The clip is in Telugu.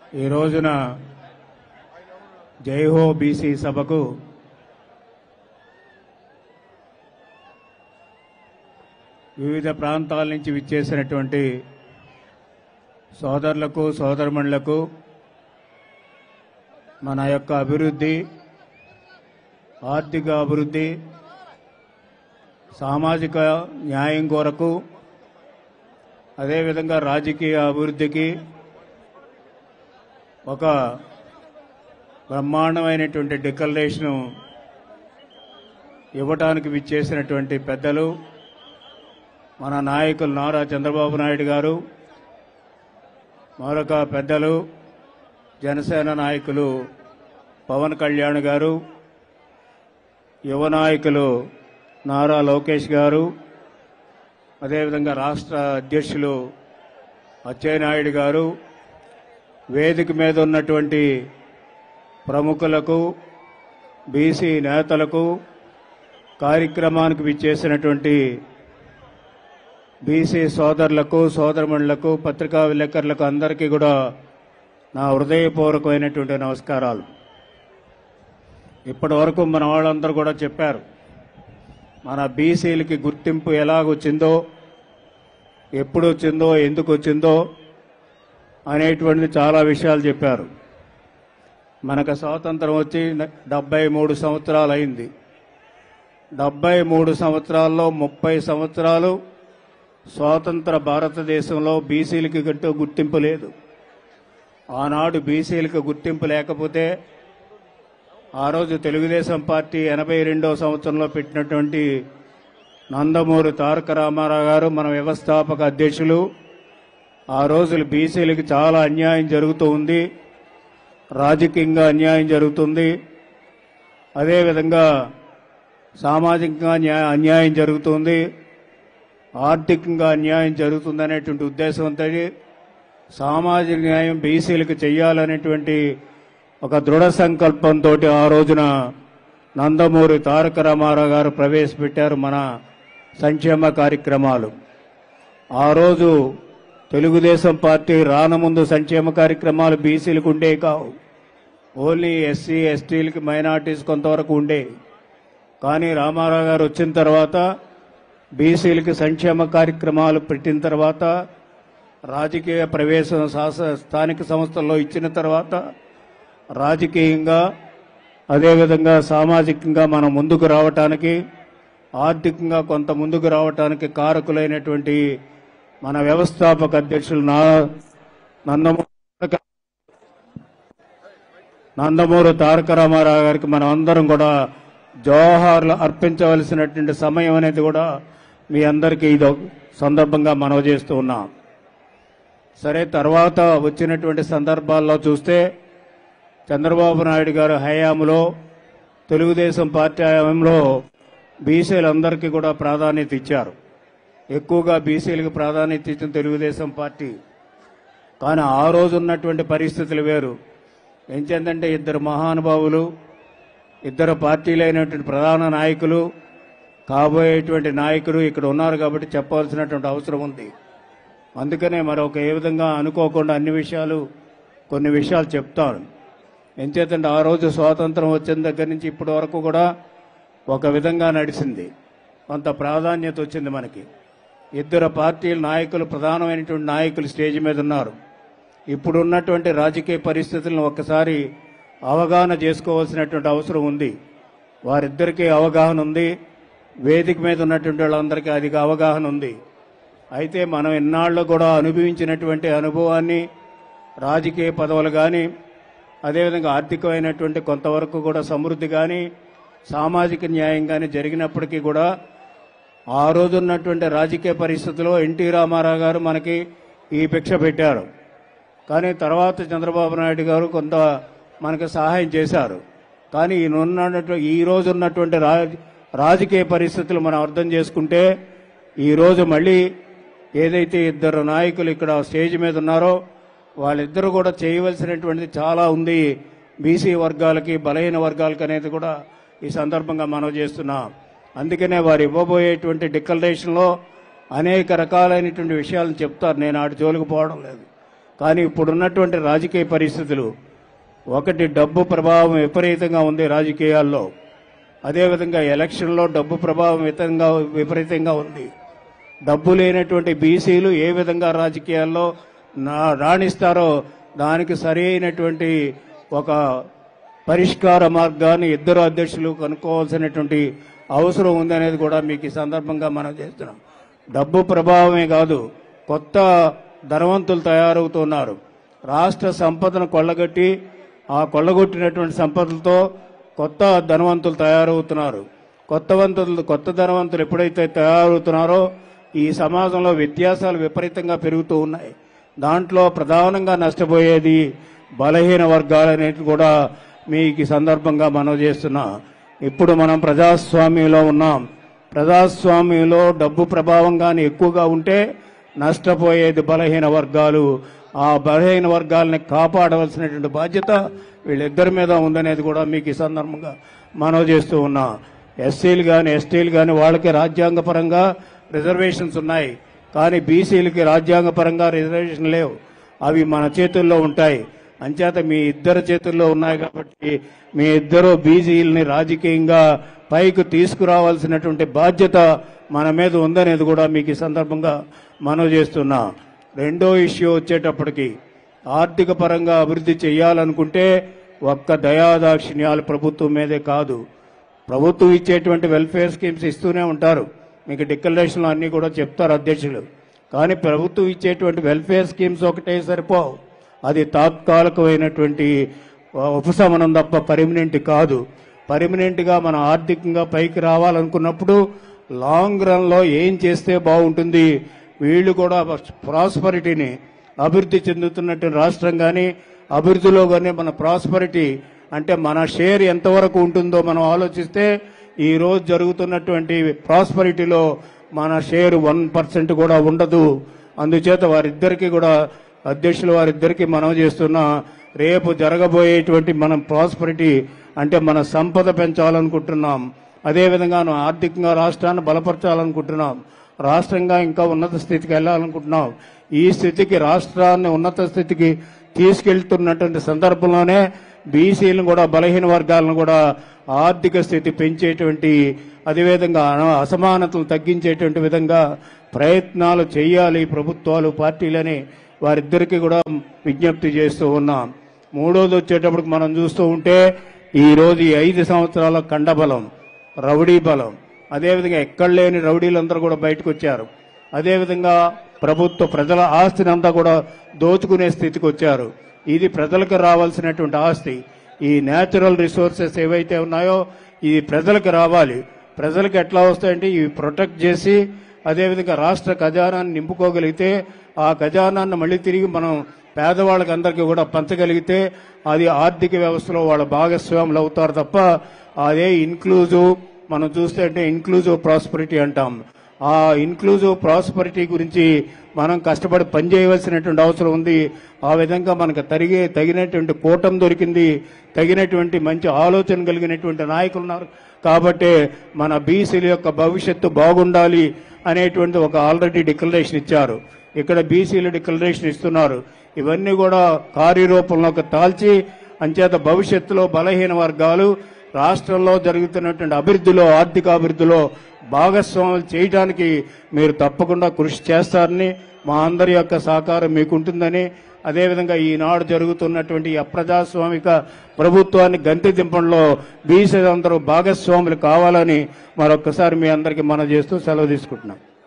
ఈ రోజున జైహో బీసీ సభకు వివిధ ప్రాంతాల నుంచి విచ్చేసినటువంటి సోదరులకు సోదరుమణులకు మన యొక్క అభివృద్ధి ఆర్థిక అభివృద్ధి సామాజిక న్యాయం కొరకు అదేవిధంగా రాజకీయ అభివృద్ధికి ఒక బ్రహ్మాండమైనటువంటి డిక్లరేషను ఇవ్వటానికి విచ్చేసినటువంటి పెద్దలు మన నాయకులు నారా చంద్రబాబు నాయుడు గారు మరొక పెద్దలు జనసేన నాయకులు పవన్ కళ్యాణ్ గారు యువ నాయకులు నారా లోకేష్ గారు అదేవిధంగా రాష్ట్ర అధ్యక్షులు అచ్చెన్నాయుడు గారు వేదిక మీద ఉన్నటువంటి ప్రముఖులకు బీసీ నేతలకు కార్యక్రమానికి విచ్చేసినటువంటి బీసీ సోదరులకు సోదరమణులకు పత్రికా విలేకరులకు అందరికీ కూడా నా హృదయపూర్వకమైనటువంటి నమస్కారాలు ఇప్పటి వరకు మన వాళ్ళందరూ కూడా చెప్పారు మన బీసీలకి గుర్తింపు ఎలాగొచ్చిందో ఎప్పుడు వచ్చిందో ఎందుకు వచ్చిందో అనేటువంటిది చాలా విషయాలు చెప్పారు మనకు స్వాతంత్రం వచ్చి డెబ్బై మూడు సంవత్సరాలు అయింది డెబ్బై మూడు సంవత్సరాల్లో ముప్పై సంవత్సరాలు స్వాతంత్ర భారతదేశంలో బీసీలకి గట్టు గుర్తింపు లేదు ఆనాడు బీసీలకు గుర్తింపు లేకపోతే ఆ రోజు తెలుగుదేశం పార్టీ ఎనభై రెండవ సంవత్సరంలో పెట్టినటువంటి నందమూరి తారక రామారావు గారు మన వ్యవస్థాపక అధ్యక్షులు ఆ రోజులు బీసీలకు చాలా అన్యాయం జరుగుతూ ఉంది రాజకీయంగా అన్యాయం జరుగుతుంది అదేవిధంగా సామాజికంగా న్యాయ అన్యాయం జరుగుతుంది ఆర్థికంగా అన్యాయం జరుగుతుంది అనేటువంటి ఉద్దేశంతో సామాజిక న్యాయం బీసీలకు చేయాలనేటువంటి ఒక దృఢ సంకల్పంతో ఆ రోజున నందమూరి తారక రామారావు గారు ప్రవేశపెట్టారు మన సంక్షేమ కార్యక్రమాలు ఆ రోజు తెలుగుదేశం పార్టీ రానముందు సంక్షేమ కార్యక్రమాలు బీసీలకు ఉండే కావు ఓన్లీ ఎస్సీ ఎస్టీలకి మైనార్టీస్ కొంతవరకు ఉండే కానీ రామారావు గారు వచ్చిన తర్వాత బీసీలకి సంక్షేమ కార్యక్రమాలు పెట్టిన తర్వాత రాజకీయ ప్రవేశం శాస స్థానిక సంస్థల్లో ఇచ్చిన తర్వాత రాజకీయంగా అదేవిధంగా సామాజికంగా మనం ముందుకు రావటానికి ఆర్థికంగా కొంత ముందుకు రావటానికి కారకులైనటువంటి మన వ్యవస్థాపక అధ్యక్షులు నా నందమూరి నందమూరి తారక రామారావు గారికి మనం అందరం కూడా జోహార్లు అర్పించవలసినటువంటి సమయం అనేది కూడా మీ అందరికీ ఇది సందర్భంగా మనవి చేస్తూ ఉన్నాం సరే తర్వాత వచ్చినటువంటి సందర్భాల్లో చూస్తే చంద్రబాబు నాయుడు గారు హయాంలో తెలుగుదేశం పార్టీ హయాంలో బీసీలందరికీ కూడా ప్రాధాన్యత ఇచ్చారు ఎక్కువగా బీసీలకు ప్రాధాన్యత ఇచ్చిన తెలుగుదేశం పార్టీ కానీ ఆ రోజు ఉన్నటువంటి పరిస్థితులు వేరు ఎంచేందంటే ఇద్దరు మహానుభావులు ఇద్దరు పార్టీలైనటువంటి ప్రధాన నాయకులు కాబోయేటువంటి నాయకులు ఇక్కడ ఉన్నారు కాబట్టి చెప్పవలసినటువంటి అవసరం ఉంది అందుకనే మరొక ఏ విధంగా అనుకోకుండా అన్ని విషయాలు కొన్ని విషయాలు చెప్తాను ఎంచేతంటే ఆ రోజు స్వాతంత్రం వచ్చిన దగ్గర నుంచి ఇప్పటి వరకు కూడా ఒక విధంగా నడిచింది కొంత ప్రాధాన్యత వచ్చింది మనకి ఇద్దరు పార్టీల నాయకులు ప్రధానమైనటువంటి నాయకులు స్టేజ్ మీద ఉన్నారు ఇప్పుడు ఉన్నటువంటి రాజకీయ పరిస్థితులను ఒక్కసారి అవగాహన చేసుకోవాల్సినటువంటి అవసరం ఉంది వారిద్దరికీ అవగాహన ఉంది వేదిక మీద ఉన్నటువంటి వాళ్ళందరికీ అది అవగాహన ఉంది అయితే మనం ఎన్నాళ్ళు కూడా అనుభవించినటువంటి అనుభవాన్ని రాజకీయ పదవులు కానీ అదేవిధంగా ఆర్థికమైనటువంటి కొంతవరకు కూడా సమృద్ధి కానీ సామాజిక న్యాయం కానీ జరిగినప్పటికీ కూడా ఆ రోజు ఉన్నటువంటి రాజకీయ పరిస్థితుల్లో ఎన్టీ రామారావు గారు మనకి ఈ భిక్ష పెట్టారు కానీ తర్వాత చంద్రబాబు నాయుడు గారు కొంత మనకు సహాయం చేశారు కానీ ఈ ఉన్నటువంటి ఈ రోజు ఉన్నటువంటి రా రాజకీయ పరిస్థితులు మనం అర్థం చేసుకుంటే ఈ రోజు మళ్ళీ ఏదైతే ఇద్దరు నాయకులు ఇక్కడ స్టేజ్ మీద ఉన్నారో వాళ్ళిద్దరూ కూడా చేయవలసినటువంటిది చాలా ఉంది బీసీ వర్గాలకి బలహీన వర్గాలకి అనేది కూడా ఈ సందర్భంగా మనం చేస్తున్నాం అందుకనే వారు ఇవ్వబోయేటువంటి డిక్లరేషన్లో అనేక రకాలైనటువంటి విషయాలను చెప్తారు నేను ఆటి జోలికి పోవడం లేదు కానీ ఇప్పుడున్నటువంటి రాజకీయ పరిస్థితులు ఒకటి డబ్బు ప్రభావం విపరీతంగా ఉంది రాజకీయాల్లో అదేవిధంగా ఎలక్షన్లో డబ్బు ప్రభావం వితంగా విపరీతంగా ఉంది డబ్బు లేనటువంటి బీసీలు ఏ విధంగా రాజకీయాల్లో నా రాణిస్తారో దానికి సరైనటువంటి ఒక పరిష్కార మార్గాన్ని ఇద్దరు అధ్యక్షులు కనుక్కోవాల్సినటువంటి అవసరం ఉందనేది కూడా మీకు ఈ సందర్భంగా మనం చేస్తున్నాం డబ్బు ప్రభావమే కాదు కొత్త ధనవంతులు తయారవుతున్నారు రాష్ట్ర సంపదను కొల్లగట్టి ఆ కొల్లగొట్టినటువంటి సంపదలతో కొత్త ధనవంతులు తయారవుతున్నారు కొత్త వంతులు కొత్త ధనవంతులు ఎప్పుడైతే తయారవుతున్నారో ఈ సమాజంలో వ్యత్యాసాలు విపరీతంగా పెరుగుతూ ఉన్నాయి దాంట్లో ప్రధానంగా నష్టపోయేది బలహీన వర్గాలనేది కూడా మీకు ఈ సందర్భంగా మనం చేస్తున్నా ఇప్పుడు మనం ప్రజాస్వామ్యంలో ఉన్నాం ప్రజాస్వామ్యంలో డబ్బు ప్రభావం కానీ ఎక్కువగా ఉంటే నష్టపోయేది బలహీన వర్గాలు ఆ బలహీన వర్గాలని కాపాడవలసినటువంటి బాధ్యత వీళ్ళిద్దరి మీద ఉందనేది కూడా మీకు ఈ సందర్భంగా మనవి చేస్తూ ఉన్నా ఎస్సీలు కానీ ఎస్టీలు కానీ వాళ్ళకి రాజ్యాంగపరంగా రిజర్వేషన్స్ ఉన్నాయి కానీ బీసీలకి రాజ్యాంగపరంగా రిజర్వేషన్ లేవు అవి మన చేతుల్లో ఉంటాయి అంచేత మీ ఇద్దరు చేతుల్లో ఉన్నాయి కాబట్టి మీ ఇద్దరు బీసీలని రాజకీయంగా పైకి తీసుకురావాల్సినటువంటి బాధ్యత మన మీద ఉందనేది కూడా మీకు ఈ సందర్భంగా మనవి చేస్తున్నా రెండో ఇష్యూ వచ్చేటప్పటికి ఆర్థిక పరంగా అభివృద్ధి చేయాలనుకుంటే ఒక్క దయాదాక్షిణ్యాలు ప్రభుత్వం మీదే కాదు ప్రభుత్వం ఇచ్చేటువంటి వెల్ఫేర్ స్కీమ్స్ ఇస్తూనే ఉంటారు మీకు డిక్లరేషన్లో అన్నీ కూడా చెప్తారు అధ్యక్షులు కానీ ప్రభుత్వం ఇచ్చేటువంటి వెల్ఫేర్ స్కీమ్స్ ఒకటే సరిపోవు అది తాత్కాలికమైనటువంటి ఉపశమనం తప్ప పర్మనెంట్ కాదు పర్మనెంట్గా మనం ఆర్థికంగా పైకి రావాలనుకున్నప్పుడు లాంగ్ రన్లో ఏం చేస్తే బాగుంటుంది వీళ్ళు కూడా ప్రాస్పరిటీని అభివృద్ధి చెందుతున్నట్టు రాష్ట్రం కానీ అభివృద్ధిలో కానీ మన ప్రాస్పరిటీ అంటే మన షేర్ ఎంతవరకు ఉంటుందో మనం ఆలోచిస్తే ఈ రోజు జరుగుతున్నటువంటి ప్రాస్పరిటీలో మన షేర్ వన్ పర్సెంట్ కూడా ఉండదు అందుచేత వారిద్దరికీ కూడా అధ్యక్షులు వారిద్దరికీ మనం చేస్తున్న రేపు జరగబోయేటువంటి మనం ప్రాస్పరిటీ అంటే మన సంపద పెంచాలనుకుంటున్నాం అదేవిధంగా మనం ఆర్థికంగా రాష్ట్రాన్ని బలపరచాలనుకుంటున్నాం రాష్ట్రంగా ఇంకా ఉన్నత స్థితికి వెళ్ళాలనుకుంటున్నాం ఈ స్థితికి రాష్ట్రాన్ని ఉన్నత స్థితికి తీసుకెళ్తున్నటువంటి సందర్భంలోనే బీసీలను కూడా బలహీన వర్గాలను కూడా ఆర్థిక స్థితి పెంచేటువంటి అదేవిధంగా అన- అసమానతలు తగ్గించేటువంటి విధంగా ప్రయత్నాలు చేయాలి ప్రభుత్వాలు పార్టీలని వారిద్దరికీ కూడా విజ్ఞప్తి చేస్తూ ఉన్నాం మూడోది వచ్చేటప్పటికి మనం చూస్తూ ఉంటే ఈ రోజు ఈ ఐదు సంవత్సరాల కండబలం రౌడీ బలం అదేవిధంగా ఎక్కడ లేని రౌడీలందరూ కూడా బయటకు వచ్చారు అదేవిధంగా ప్రభుత్వ ప్రజల ఆస్తిని అంతా కూడా దోచుకునే స్థితికి వచ్చారు ఇది ప్రజలకు రావాల్సినటువంటి ఆస్తి ఈ నేచురల్ రిసోర్సెస్ ఏవైతే ఉన్నాయో ఇది ప్రజలకు రావాలి ప్రజలకు ఎట్లా వస్తాయంటే ఇవి ప్రొటెక్ట్ చేసి అదేవిధంగా రాష్ట్ర ఖజానాన్ని నింపుకోగలిగితే ఆ ఖజానాన్ని మళ్ళీ తిరిగి మనం పేదవాళ్ళకి అందరికీ కూడా పంచగలిగితే అది ఆర్థిక వ్యవస్థలో వాళ్ళ భాగస్వాములు అవుతారు తప్ప అదే ఇన్క్లూజివ్ మనం చూస్తే అంటే ఇన్క్లూజివ్ ప్రాస్పరిటీ అంటాం ఆ ఇన్క్లూజివ్ ప్రాస్పరిటీ గురించి మనం కష్టపడి పనిచేయవలసినటువంటి అవసరం ఉంది ఆ విధంగా మనకు తరిగే తగినటువంటి కూటం దొరికింది తగినటువంటి మంచి ఆలోచన కలిగినటువంటి నాయకులు ఉన్నారు కాబట్టే మన బీసీల యొక్క భవిష్యత్తు బాగుండాలి అనేటువంటి ఒక ఆల్రెడీ డిక్లరేషన్ ఇచ్చారు ఇక్కడ బీసీలు డిక్లరేషన్ ఇస్తున్నారు ఇవన్నీ కూడా కార్యరూపంలోకి తాల్చి అంచేత భవిష్యత్తులో బలహీన వర్గాలు రాష్ట్రంలో జరుగుతున్నటువంటి అభివృద్ధిలో ఆర్థిక అభివృద్ధిలో భాగస్వాములు చేయడానికి మీరు తప్పకుండా కృషి చేస్తారని మా అందరి యొక్క సహకారం మీకుంటుందని అదేవిధంగా ఈనాడు జరుగుతున్నటువంటి ఈ అప్రజాస్వామిక ప్రభుత్వాన్ని గంతి దింపడంలో బీసీ అందరూ భాగస్వాములు కావాలని మరొక్కసారి మీ అందరికీ మనం చేస్తూ సెలవు తీసుకుంటున్నాం